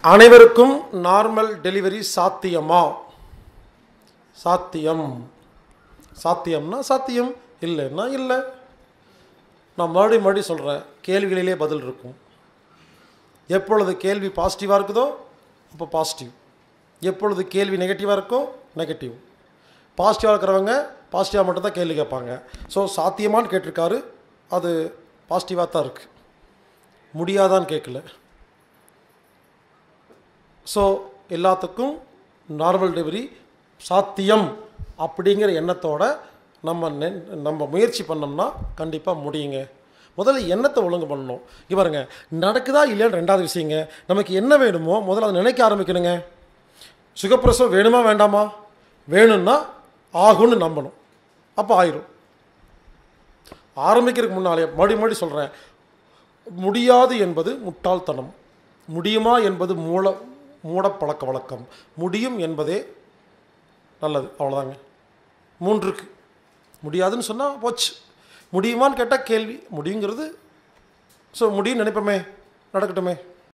அனைவருக்கும் normal delivery சாத்தியமா சாத்தியம் சாத்தியம்னா சாத்தியம் இல்லைன்னா இல்லை நான் மறுபடியும் மறுபடியும் சொல்கிறேன் கேள்விகளிலே பதில் இருக்கும் எப்பொழுது கேள்வி பாசிட்டிவாக இருக்குதோ அப்போ பாசிட்டிவ் எப்பொழுது கேள்வி நெகட்டிவாக இருக்கோ நெகட்டிவ் பாசிட்டிவாக இருக்கிறவங்க பாசிட்டிவாக மட்டும்தான் கேள்வி கேட்பாங்க ஸோ சாத்தியமான்னு கேட்டிருக்காரு அது பாசிட்டிவாக தான் இருக்குது முடியாதான்னு கேட்கல ஸோ எல்லாத்துக்கும் நார்மல் டெலிவரி சாத்தியம் அப்படிங்கிற எண்ணத்தோட நம்ம நெ நம்ம முயற்சி பண்ணோம்னா கண்டிப்பாக முடியுங்க முதல்ல எண்ணத்தை ஒழுங்கு பண்ணணும் இங்கே பாருங்க நடக்குதா இல்லையான்னு ரெண்டாவது விஷயங்க நமக்கு என்ன வேணுமோ முதல்ல அதை நினைக்க ஆரம்பிக்கணுங்க சுகப்பிரசவம் வேணுமா வேண்டாமா வேணும்னா ஆகும்னு நம்பணும் அப்போ ஆயிரும் ஆரம்பிக்கிறதுக்கு முன்னாலே மறுபடி மறுபடி சொல்கிறேன் முடியாது என்பது முட்டாள்தனம் முடியுமா என்பது மூல மூட பழக்க வழக்கம் முடியும் என்பதே நல்லது அவ்வளோதாங்க மூன்றுக்கு முடியாதுன்னு சொன்னால் போச்சு முடியுமான்னு கேட்டால் கேள்வி முடியுங்கிறது ஸோ முடியும்னு நினைப்போமே நடக்கட்டுமே